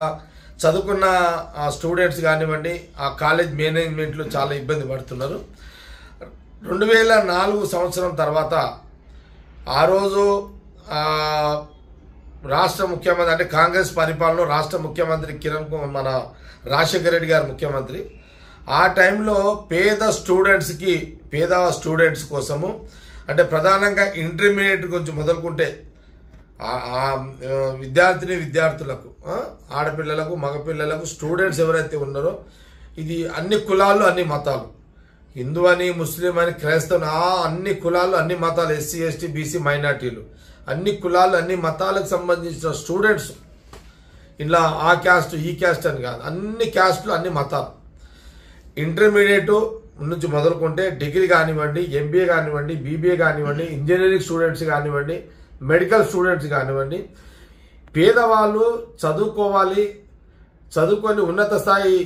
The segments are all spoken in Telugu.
చదువుకున్న స్టూడెంట్స్ కానివ్వండి ఆ కాలేజ్ మేనేజ్మెంట్లు చాలా ఇబ్బంది పడుతున్నారు రెండు వేల నాలుగు సంవత్సరం తర్వాత ఆ రోజు ఆ, రాష్ట్ర ముఖ్యమంత్రి అంటే కాంగ్రెస్ పరిపాలనలో రాష్ట్ర ముఖ్యమంత్రి కిరణ్ కుమార్ మన రాజశేఖర రెడ్డి గారు ముఖ్యమంత్రి ఆ టైంలో పేద స్టూడెంట్స్కి పేద స్టూడెంట్స్ కోసము అంటే ప్రధానంగా ఇంటర్మీడియట్ గురించి మొదలుకుంటే ఆ- ఆ, ఆ, విద్యార్థిని విద్యార్థులకు ఆ, ఆడపిల్లలకు మగపిల్లలకు స్టూడెంట్స్ ఎవరైతే ఉన్నారో ఇది అన్ని కులాలు అన్ని మతాలు హిందూ అని ముస్లిం అని క్రైస్తవుని ఆ అన్ని కులాలు అన్ని మతాలు ఎస్సీ ఎస్టీ బీసీ మైనార్టీలు అన్ని కులాలు అన్ని మతాలకు సంబంధించిన స్టూడెంట్స్ ఇలా ఆ క్యాస్ట్ ఈ క్యాస్ట్ అని కాదు అన్ని క్యాస్ట్లు అన్ని మతాలు ఇంటర్మీడియట్ నుంచి మొదలుకుంటే డిగ్రీ కానివ్వండి ఎంబీఏ కానివ్వండి బీబీఏ కానివ్వండి ఇంజనీరింగ్ స్టూడెంట్స్ కానివ్వండి మెడికల్ స్టూడెంట్స్ కానివ్వండి పేదవాళ్ళు చదువుకోవాలి చదువుకొని ఉన్నత స్థాయి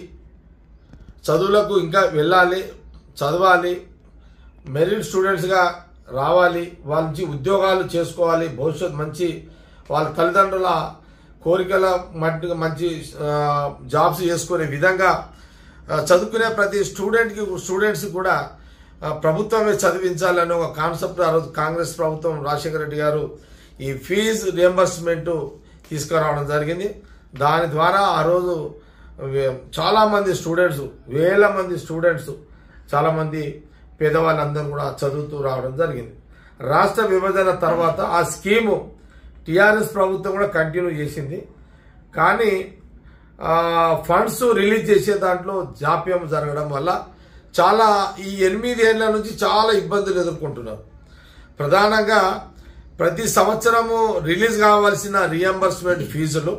చదువులకు ఇంకా వెళ్ళాలి చదవాలి మెరిట్ స్టూడెంట్స్గా రావాలి వాళ్ళ నుంచి ఉద్యోగాలు చేసుకోవాలి భవిష్యత్ మంచి వాళ్ళ తల్లిదండ్రుల కోరికల మట్టుగా మంచి ఆ, జాబ్స్ చేసుకునే విధంగా ఆ, చదువుకునే ప్రతి స్టూడెంట్కి స్టూడెంట్స్ కూడా ఆ, ప్రభుత్వమే చదివించాలనే ఒక కాన్సెప్ట్ ఆ రోజు కాంగ్రెస్ ప్రభుత్వం రాజశేఖర రెడ్డి గారు ఈ ఫీజు రియంబర్స్మెంట్ తీసుకురావడం జరిగింది దాని ద్వారా ఆ రోజు వే- చాలా మంది స్టూడెంట్స్ వేల మంది స్టూడెంట్స్ చాలా మంది పేదవాళ్ళందరూ కూడా చదువుతూ రావడం జరిగింది రాష్ట్ర విభజన తర్వాత ఆ స్కీము టిఆర్ఎస్ ప్రభుత్వం కూడా కంటిన్యూ చేసింది కానీ ఆ, ఫండ్స్ రిలీజ్ చేసే దాంట్లో జాప్యం జరగడం వల్ల చాలా ఈ ఎనిమిది ఏళ్ల నుంచి చాలా ఇబ్బందులు ఎదుర్కొంటున్నారు ప్రధానంగా ప్రతి సంవత్సరము రిలీజ్ కావాల్సిన రియంబర్స్మెంట్ ఫీజులు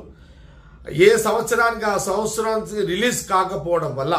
ఏ సంవత్సరానికి ఆ సంవత్సరానికి రిలీజ్ కాకపోవడం వల్ల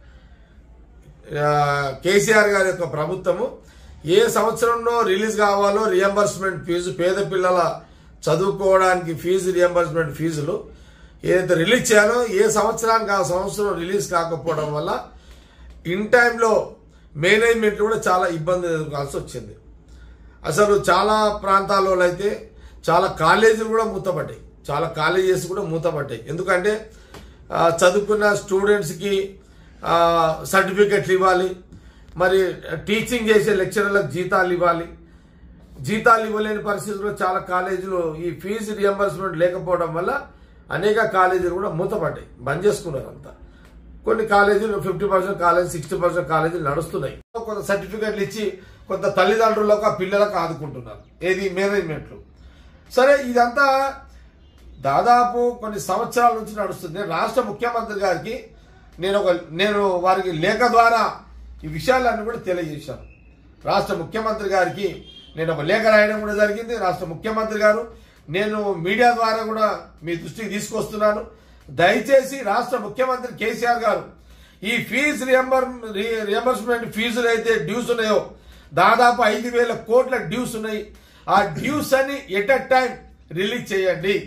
ఆ, కేసీఆర్ గారి యొక్క ప్రభుత్వము ఏ సంవత్సరంలో రిలీజ్ కావాలో రియంబర్స్మెంట్ ఫీజు పేద పిల్లల చదువుకోవడానికి ఫీజు రియంబర్స్మెంట్ ఫీజులు ఏదైతే రిలీజ్ చేయాలో ఏ సంవత్సరానికి ఆ సంవత్సరం రిలీజ్ కాకపోవడం వల్ల ఇన్ టైంలో మేనేజ్మెంట్ కూడా చాలా ఇబ్బంది ఎదుర్కోవాల్సి వచ్చింది అసలు చాలా ప్రాంతాల్లో అయితే చాలా కాలేజీలు కూడా మూతపడ్డాయి చాలా కాలేజెస్ కూడా మూతపడ్డాయి ఎందుకంటే ఆ, చదువుకున్న స్టూడెంట్స్కి సర్టిఫికెట్లు ఇవ్వాలి మరి టీచింగ్ చేసే లెక్చరర్లకు జీతాలు ఇవ్వాలి జీతాలు ఇవ్వలేని పరిస్థితుల్లో చాలా కాలేజీలు ఈ ఫీజు రియంబర్స్మెంట్ లేకపోవడం వల్ల అనేక కాలేజీలు కూడా మూతపడ్డాయి బంద్ చేసుకున్నారు అంతా కొన్ని కాలేజీలు fifty percent college sixty percent కాలేజీలు నడుస్తున్నాయి కొంత సర్టిఫికెట్లు ఇచ్చి కొంత తల్లిదండ్రులకు ఆ పిల్లలకు ఆదుకుంటున్నారు ఏది మేనేజ్మెంట్లు సరే ఇదంతా దాదాపు కొన్ని సంవత్సరాల నుంచి నడుస్తుంది రాష్ట్ర ముఖ్యమంత్రి గారికి నేను ఒక నేను వారికి లేఖ ద్వారా ఈ విషయాలన్నీ కూడా తెలియజేశాను రాష్ట్ర ముఖ్యమంత్రి గారికి నేను ఒక లేఖ రాయడం కూడా జరిగింది రాష్ట్ర ముఖ్యమంత్రి గారు నేను మీడియా ద్వారా కూడా మీ దృష్టికి తీసుకొస్తున్నాను దయచేసి రాష్ట్ర ముఖ్యమంత్రి కేసీఆర్ గారు ఈ ఫీజు రియంబర్ రియంబర్స్మెంట్ ఫీజులు అయితే డ్యూస్ ఉన్నాయో దాదాపు ఐదు వేల కోట్ల డ్యూస్ ఉన్నాయి ఆ డ్యూస్ అని ఎట్ అ టైం రిలీజ్ చేయండి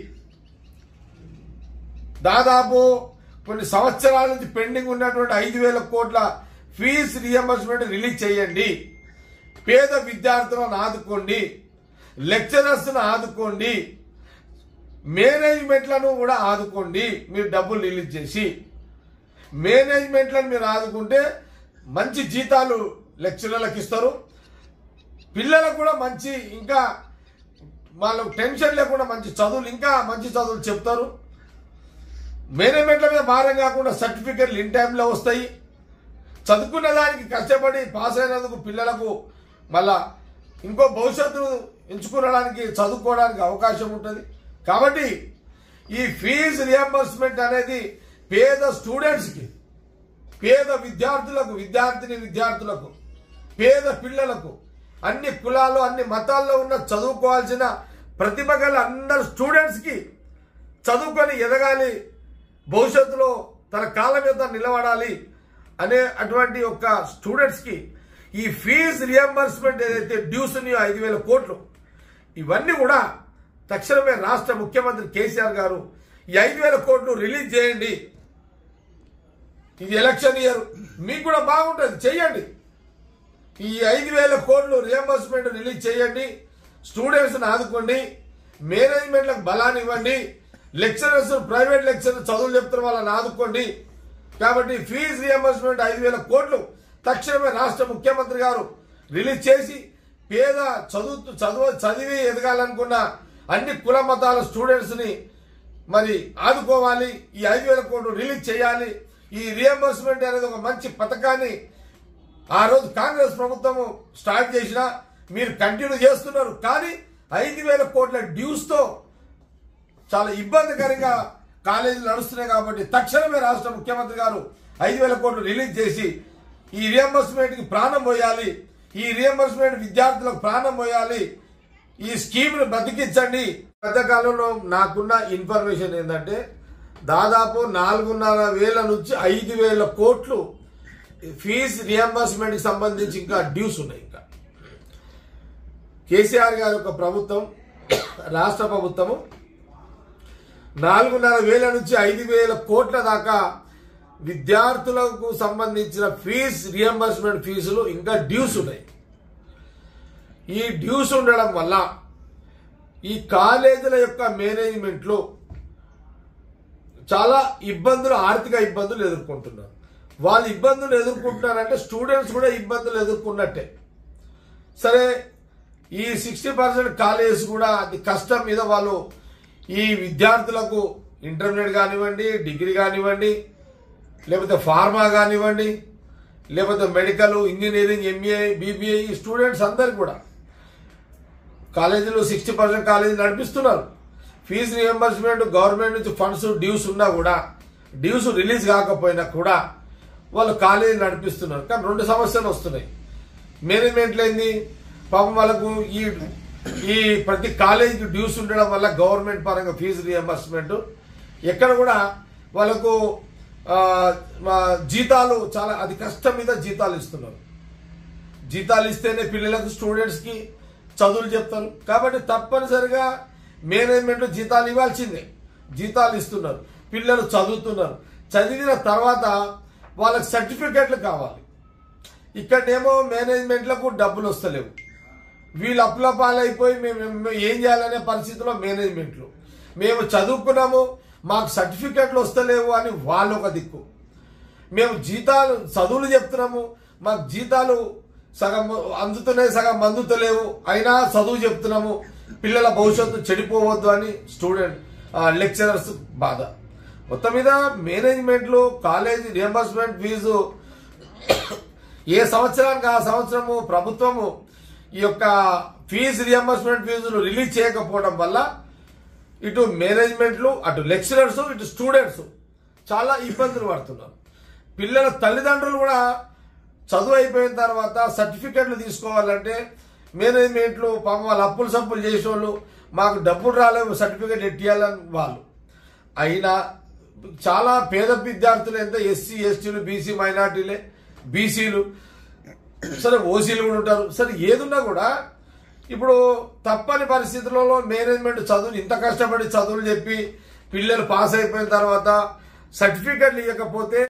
దాదాపు కొన్ని సంవత్సరాల నుంచి పెండింగ్ ఉన్నటువంటి ఐదు వేల కోట్ల ఫీజు రియంబర్స్మెంట్ రిలీజ్ చేయండి పేద విద్యార్థులను ఆదుకోండి లెక్చరర్స్ను ఆదుకోండి మేనేజ్మెంట్లను కూడా ఆదుకోండి మీరు డబ్బులు రిలీజ్ చేసి మేనేజ్మెంట్లను మీరు ఆదుకుంటే మంచి జీతాలు లెక్చరర్లకు ఇస్తారు పిల్లలకు కూడా మంచి ఇంకా వాళ్ళకు టెన్షన్ లేకుండా మంచి చదువులు ఇంకా మంచి చదువులు చెప్తారు మేనేజ్మెంట్ల మీద భారం కాకుండా సర్టిఫికెట్లు ఇన్ టైంలో వస్తాయి చదువుకున్న దానికి కష్టపడి పాస్ అయినందుకు పిల్లలకు మళ్ళా ఇంకో భవిష్యత్తును ఎంచుకోవడానికి చదువుకోవడానికి అవకాశం ఉంటుంది కాబట్టి ఈ ఫీజు రియంబర్స్మెంట్ అనేది పేద స్టూడెంట్స్కి పేద విద్యార్థులకు విద్యార్థిని విద్యార్థులకు పేద పిల్లలకు అన్ని కులాలు అన్ని మతాల్లో ఉన్న చదువుకోవాల్సిన ప్రతిభ గల అందరు స్టూడెంట్స్కి చదువుకొని ఎదగాలి భవిష్యత్తులో తన కాళ్ళ మీద నిలబడాలి అనే అటువంటి ఒక స్టూడెంట్స్కి ఈ ఫీజు రియంబర్స్మెంట్ ఏదైతే డ్యూస్ ఉన్నాయో ఐదు వేల కోట్లు ఇవన్నీ కూడా తక్షణమే రాష్ట్ర ముఖ్యమంత్రి కేసీఆర్ గారు ఈ ఐదు వేల కోట్లు రిలీజ్ చేయండి ఇది ఎలక్షన్ ఇయర్ మీకు కూడా బాగుంటుంది చెయ్యండి ఈ ఐదు వేల కోట్లు రియంబర్స్మెంట్ రిలీజ్ చేయండి స్టూడెంట్స్ని ఆదుకోండి మేనేజ్మెంట్లకు బలాన్ని ఇవ్వండి లెక్చరర్స్ ప్రైవేట్ లెక్చరర్ చదువులు చెప్తున్న వాళ్ళని ఆదుకోండి కాబట్టి ఫీజు రియంబర్స్మెంట్ ఐదు వేల కోట్లు తక్షణమే రాష్ట్ర ముఖ్యమంత్రి గారు రిలీజ్ చేసి పేద చదువు చదువు చదివి ఎదగాలనుకున్న అన్ని కుల మతాల స్టూడెంట్స్ ని మరి ఆదుకోవాలి ఈ ఐదు వేల కోట్లు రిలీజ్ చేయాలి ఈ రియంబర్స్మెంట్ అనేది ఒక మంచి పథకాన్ని ఆ రోజు కాంగ్రెస్ ప్రభుత్వము స్టార్ట్ చేసినా మీరు కంటిన్యూ చేస్తున్నారు కానీ ఐదు వేల కోట్ల డ్యూస్ తో చాలా ఇబ్బందికరంగా కాలేజీలు నడుస్తున్నాయి కాబట్టి తక్షణమే రాష్ట్ర ముఖ్యమంత్రి గారు ఐదు వేల కోట్లు రిలీజ్ చేసి ఈ రియంబర్స్మెంట్ కి ప్రాణం పోయాలి ఈ రియంబర్స్మెంట్ విద్యార్థులకు ప్రాణం పోయాలి ఈ స్కీమ్ ను బతికించండి పెద్ద కాలంలో నాకున్న ఇన్ఫర్మేషన్ ఏంటంటే దాదాపు నాలుగున్నర వేల నుంచి ఐదు వేల కోట్లు ఫీజు రియంబర్స్మెంట్ కి సంబంధించి ఇంకా డ్యూస్ ఉన్నాయి ఇంకా కేసీఆర్ గారి యొక్క ప్రభుత్వం రాష్ట్ర ప్రభుత్వము నాలుగున్నర వేల నుంచి ఐదు వేల కోట్ల దాకా విద్యార్థులకు సంబంధించిన ఫీజు రియంబర్స్మెంట్ ఫీజులు ఇంకా డ్యూస్ ఉన్నాయి ఈ డ్యూస్ ఉండడం వల్ల ఈ కాలేజీల యొక్క మేనేజ్మెంట్లో చాలా ఇబ్బందులు ఆర్థిక ఇబ్బందులు ఎదుర్కొంటున్నారు వాళ్ళు ఇబ్బందులు ఎదుర్కొంటున్నారంటే స్టూడెంట్స్ కూడా ఇబ్బందులు ఎదుర్కొన్నట్టే సరే ఈ సిక్స్టీ పర్సెంట్ కాలేజెస్ కూడా అది కష్టం మీద వాళ్ళు ఈ విద్యార్థులకు ఇంటర్మీడియట్ కానివ్వండి డిగ్రీ కానివ్వండి లేకపోతే ఫార్మా కానివ్వండి లేకపోతే మెడికల్ ఇంజనీరింగ్ ఎంబీఏ బీబీఏ ఈ స్టూడెంట్స్ అందరు కూడా కాలేజీలు సిక్స్టీ పర్సెంట్ కాలేజీ నడిపిస్తున్నారు ఫీజు రియంబర్స్మెంట్ గవర్నమెంట్ నుంచి ఫండ్స్ డ్యూస్ ఉన్నా కూడా డ్యూస్ రిలీజ్ కాకపోయినా కూడా వాళ్ళు కాలేజీ నడిపిస్తున్నారు కానీ రెండు సమస్యలు వస్తున్నాయి మేనేజ్మెంట్లో ఏంది పాపం వాళ్ళకు ఈ ఈ ప్రతి కాలేజీకి డ్యూస్ ఉండడం వల్ల గవర్నమెంట్ పరంగా ఫీజు రియంబర్స్మెంట్ ఎక్కడ కూడా వాళ్ళకు ఆ, మా జీతాలు చాలా అది కష్టం మీద జీతాలు ఇస్తున్నారు జీతాలు ఇస్తేనే పిల్లలకు స్టూడెంట్స్ కి చదువులు చెప్తారు కాబట్టి తప్పనిసరిగా మేనేజ్మెంట్ జీతాలు ఇవ్వాల్సిందే జీతాలు ఇస్తున్నారు పిల్లలు చదువుతున్నారు చదివిన తర్వాత వాళ్ళకి సర్టిఫికెట్లు కావాలి ఇక్కడేమో మేనేజ్మెంట్లకు డబ్బులు వస్తలేవు వీళ్ళు అప్పుల పాలైపోయి మేము మేము ఏం చేయాలనే పరిస్థితిలో మేనేజ్మెంట్లు మేము చదువుకున్నాము మాకు సర్టిఫికెట్లు వస్తలేవు అని వాళ్ళు ఒక దిక్కు మేము జీతాలు చదువులు చెప్తున్నాము మాకు జీతాలు సగం అందుతున్నాయి సగం అందుతలేవు అయినా చదువు చెప్తున్నాము పిల్లల భవిష్యత్తు చెడిపోవద్దు అని స్టూడెంట్ లెక్చరర్స్ బాధ మొత్తం మీద మేనేజ్మెంట్లు కాలేజీ రియంబర్స్మెంట్ ఫీజు ఏ సంవత్సరానికి ఆ సంవత్సరము ప్రభుత్వము ఈ యొక్క ఫీజు రియంబర్స్మెంట్ ఫీజులు రిలీజ్ చేయకపోవడం వల్ల ఇటు మేనేజ్మెంట్లు అటు లెక్చరర్స్ ఇటు స్టూడెంట్స్ చాలా ఇబ్బందులు పడుతున్నారు పిల్లల తల్లిదండ్రులు కూడా చదువు అయిపోయిన తర్వాత సర్టిఫికెట్లు తీసుకోవాలంటే మేనేజ్మెంట్లు పాపం వాళ్ళు అప్పులు సప్పులు చేసేవాళ్ళు మాకు డబ్బులు రాలేవు సర్టిఫికెట్ ఎట్టియాలని వాళ్ళు అయినా చాలా పేద విద్యార్థులు ఎంత ఎస్సీ ఎస్టీలు బీసీ మైనార్టీలే బీసీలు సరే ఓసీలు కూడా ఉంటారు సరే ఏదున్నా కూడా ఇప్పుడు తప్పని పరిస్థితులలో మేనేజ్మెంట్ చదువులు ఇంత కష్టపడి చదువులు చెప్పి పిల్లలు పాస్ అయిపోయిన తర్వాత సర్టిఫికెట్లు ఇవ్వకపోతే